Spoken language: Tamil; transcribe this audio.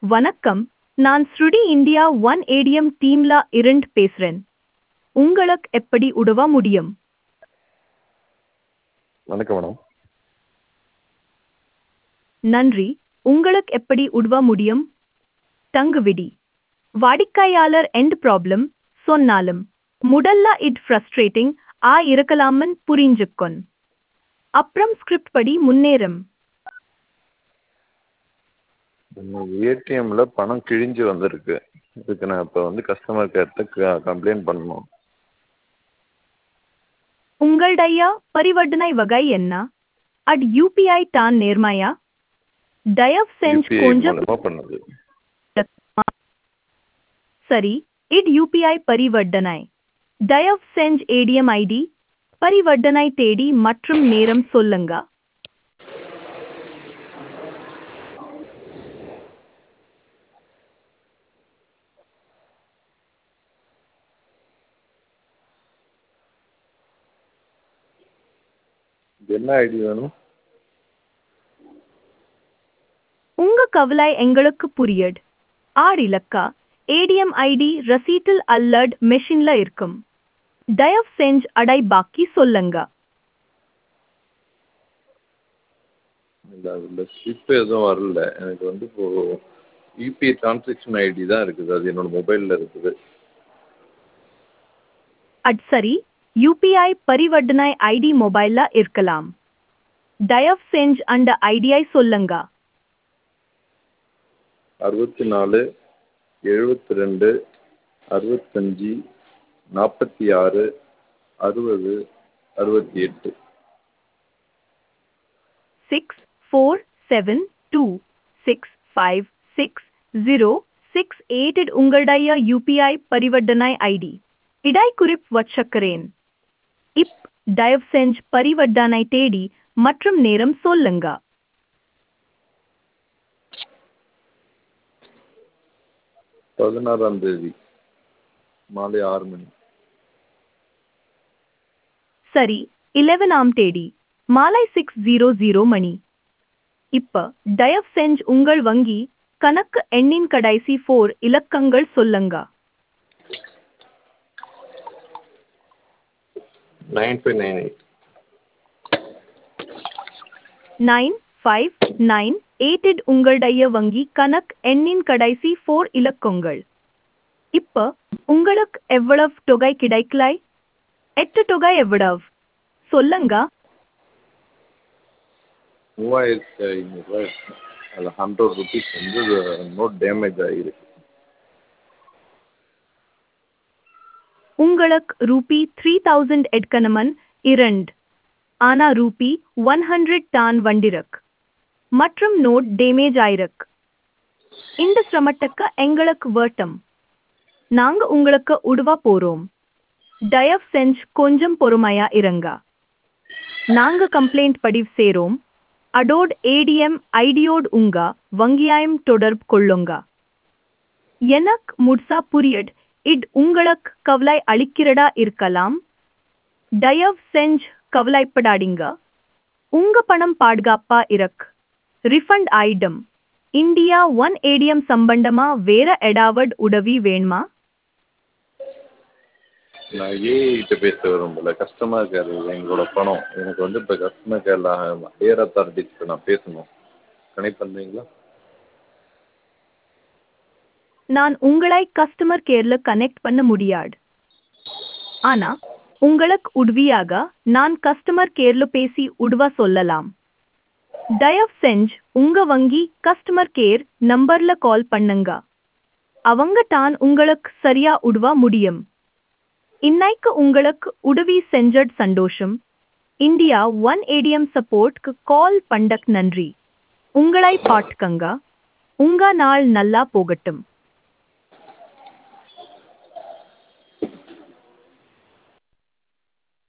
வணக்கம் நான் ஸ்ருடி இந்தியா ஒன் ஏடிஎம் டீம்ல இருந்து பேசுறேன் உங்களுக்கு எப்படி உதவ முடியும் வணக்கம் மேடம் நன்றி உங்களுக்கு எப்படி உதவ முடியும் தங்குவிடி வாடிக்கையாளர் எண்ட் ப்ராப்ளம் சொன்னாலும் முதல்ல இட் ஃப்ரஸ்ட்ரேட்டிங் ஆ இருக்கலாமன் புரிஞ்சுக்கொன் அப்புறம் ஸ்கிரிப்ட் படி முன்னேறும் ஏடிஎம்ல பணம் கிழிஞ்சு வந்திருக்கு இதுக்கு நான் இப்போ வந்து கஸ்டமர் கேர்கிட்ட கம்ப்ளைண்ட் பண்ணணும் உங்களுடைய பரிவர்த்தனை வகை என்ன அட் யூபிஐ தான் நேர்மையா தயவு செஞ்சு யூபிஐ கொஞ்சம் மூலமா பண்ணது சரி இட் யூபிஐ பரிவர்த்தனை தயவு செஞ்சு ஏடிஎம் ஐடி பரிவர்த்தனை தேதி மற்றும் நேரம் சொல்லுங்க இது என்ன ஐடி வேணும் உங்க கவலை எங்களுக்கு புரியட் ஆறு இலக்கா ஏடிஎம் ஐடி ரசீட்டில் அல்லட் மெஷின்ல இருக்கும் தயவு செஞ்சு அடை பாக்கி சொல்லுங்க இல்லை அதில் ஸ்லிப் எதுவும் வரல எனக்கு வந்து இப்போ யூபிஐ டிரான்சாக்ஷன் ஐடி தான் இருக்குது அது என்னோட மொபைலில் இருக்குது அட் சரி யூபிஐ பரிவர்த்தனை ஐடி மொபைல்ல இருக்கலாம் தயவு செஞ்சு அந்த ஐடியை சொல்லுங்க அறுபத்தி நாலு எழுபத்தி ரெண்டு அறுபத்தஞ்சி நாற்பத்தி ஆறு அறுபது அறுபத்தி எட்டு six four seven two six five six zero six eight உங்களுடைய யூபிஐ பரிவர்த்தனை ஐடி இடை குறிப் வச்சுக்கிறேன் இப் தயவு செஞ்சு பரிவர்த்தனை தேடி மற்றும் நேரம் சொல்லுங்க பதினாறாம் தேதி மாலை ஆறு மணி சரி இலவனாம் தேதி மாலை சிக்ஸ் ஜீரோ ஜீரோ மணி இப்ப தயவு செஞ்சு உங்கள் வங்கி கணக்கு எண்ணின் கடைசி ஃபோர் இலக்கங்கள் சொல்லுங்க nine five nine eight nine five nine eight உங்களுடைய வங்கி கணக்கு எண்ணின் கடைசி ஃபோர் இலக்கங்கள் இப்ப உங்களுக்கு எவ்வளவு தொகை கிடைக்கலை எட்டு தொகை எவ்வளவு சொல்லுங்க மூவாயிரத்தி ஐநூறுரூவா அதில் ஹண்ட்ரட் ருபீஸ் வந்து நோட் டேமேஜ் ஆகிருக்கு உங்களுக்கு ரூபி த்ரீ தௌசண்ட் எடுக்கணுமன் இரண்டு ஆனா ரூபி ஒன் ஹண்ட்ரட் தான் வண்டிருக் மற்றும் நோட் டேமேஜ் ஆயிருக்கு இந்த சிரமத்துக்கு எங்களுக்கு வேட்டம் நாங்க உங்களுக்கு உதவ போறோம் தயவு செஞ்சு கொஞ்சம் பொறுமையா இருங்க நாங்க கம்ப்ளைண்ட் பதிவு சேரோம் அடோட் ஏடிஎம் ஐடியோட் உங்க வங்கியாயம் தொடர்பு கொள்ளுங்க எனக்கு முட்சா புரியட் இட் உங்களுக்கு கவலை அளிக்கிறதா இருக்கலாம் தயவு செஞ்சு கவலைப்படாதீங்க உங்க பணம் பாதுகாப்பா இருக்கு ரிஃபண்ட் ஆயிடும் இந்தியா ஒன் ஏடிஎம் சம்பந்தமா வேற எடாவட் உதவி வேணுமா நான் ஏஐகிட்ட பேச விரும்பல கஸ்டமர் கேர் இது எங்களோட பணம் எனக்கு வந்து இப்போ கஸ்டமர் கேரில் ஹையர் அத்தாரிட்டிஸ்க்கு நான் பேசணும் கனெக்ட் பண்ணுறீங்களா நான் உங்களை கஸ்டமர் கேர்ல கனெக்ட் பண்ண முடியாது ஆனா உங்களுக்கு உதவியாக நான் கஸ்டமர் கேர்ல பேசி உதவ சொல்லலாம் தயவு செஞ்சு உங்க வங்கி கஸ்டமர் கேர் நம்பர்ல கால் பண்ணுங்க அவங்க தான் உங்களுக்கு சரியா உதவ முடியும் இன்னைக்கு உங்களுக்கு உதவி செஞ்சட் சந்தோஷம் இந்தியா ஒன் ஏடிஎம் சப்போர்ட்க்கு கால் பண்டக் நன்றி உங்களை பாட்டுக்கங்க உங்க நாள் நல்லா போகட்டும்